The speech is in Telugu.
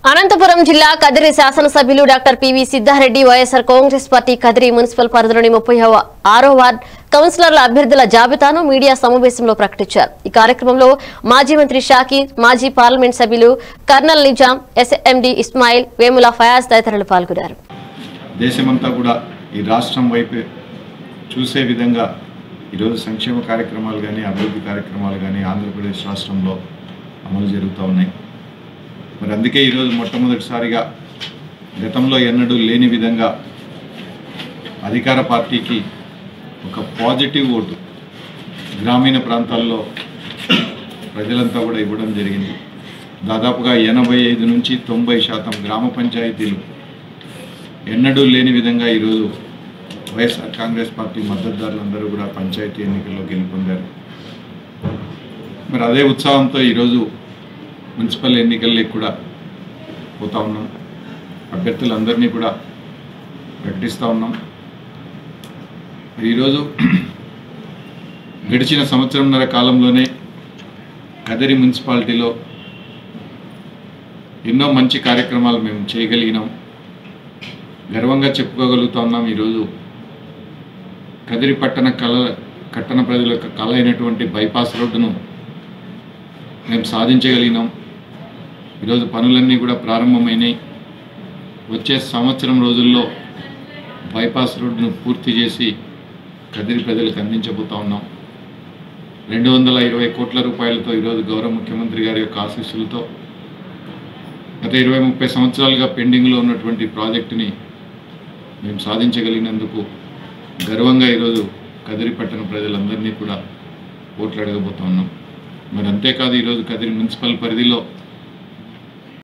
అనంతపురం జిల్లా కదిరి శాసనసభ్యులు doctor PV Siddhareddy YSR Congress party Kadiri municipal పరిధిలోని ముప్పై ఆరో వార్డ్ కౌన్సిలర్ల అభ్యర్థుల జాబితాను మీడియా సమావేశంలో ప్రకటించారు ఈ కార్యక్రమంలో మాజీ మంత్రి షాకీర్ మాజీ పార్లమెంట్ సభ్యులు కర్నల్ నిజాం ఎస్ఎండి ఇస్మాయిల్ వేముల ఫయాజ్ తదితరులు పాల్గొన్నారు దేశమంతా కూడా ఈ రాష్ట్రం వైపు చూసే విధంగా ఈరోజు సంక్షేమ కార్యక్రమాలు కానీ అభివృద్ధి కార్యక్రమాలు కానీ ఆంధ్రప్రదేశ్ రాష్ట్రంలో అమలు జరుగుతూ ఉన్నాయి మరి అందుకే ఈరోజు మొట్టమొదటిసారిగా గతంలో ఎన్నడూ లేని విధంగా అధికార పార్టీకి ఒక పాజిటివ్ ఓటు గ్రామీణ ప్రాంతాల్లో ప్రజలంతా కూడా ఇవ్వడం జరిగింది దాదాపుగా ఎనభై ఐదు నుంచి తొంభై శాతం గ్రామ పంచాయతీలు ఎన్నడూ లేని విధంగా ఈరోజు వైఎస్ఆర్ కాంగ్రెస్ పార్టీ మద్దతుదారులందరూ కూడా పంచాయతీ ఎన్నికల్లో గెలుపొందారు మరి అదే ఉత్సాహంతో ఈరోజు మున్సిపల్ ఎన్నికల్లోకి కూడా పోతా ఉన్నాం అభ్యర్థులందరినీ కూడా ప్రకటిస్తూ ఉన్నాం మరి ఈరోజు గడిచిన సంవత్సరంన్నర కాలంలోనే కదిరి మున్సిపాలిటీలో ఎన్నో మంచి కార్యక్రమాలు మేము చేయగలిగినాం గర్వంగా చెప్పుకోగలుగుతా ఉన్నాం ఈరోజు కదిరి పట్టణ కళ కట్టణ ప్రజల యొక్క కళ అయినటువంటి బైపాస్ రోడ్డును మేము సాధించగలిగినాం ఈరోజు పనులన్నీ కూడా ప్రారంభమైనాయి వచ్చే సంవత్సరం రోజుల్లో బైపాస్ రోడ్డును పూర్తి చేసి కదిరి ప్రజలకు అందించబోతా ఉన్నాం రెండు వందల ఇరవై కోట్ల రూపాయలతో ఈరోజు గౌరవ ముఖ్యమంత్రి గారి యొక్క ఆశీస్సులతో గత ఇరవై ముప్పై సంవత్సరాలుగా పెండింగ్లో ఉన్నటువంటి ప్రాజెక్టుని మేము సాధించగలిగినందుకు గర్వంగా ఈరోజు కదిరి పట్టణ ప్రజలందరినీ కూడా ఓట్లు అడగబోతా ఉన్నాం మరి అంతేకాదు ఈరోజు కదిరి మున్సిపల్ పరిధిలో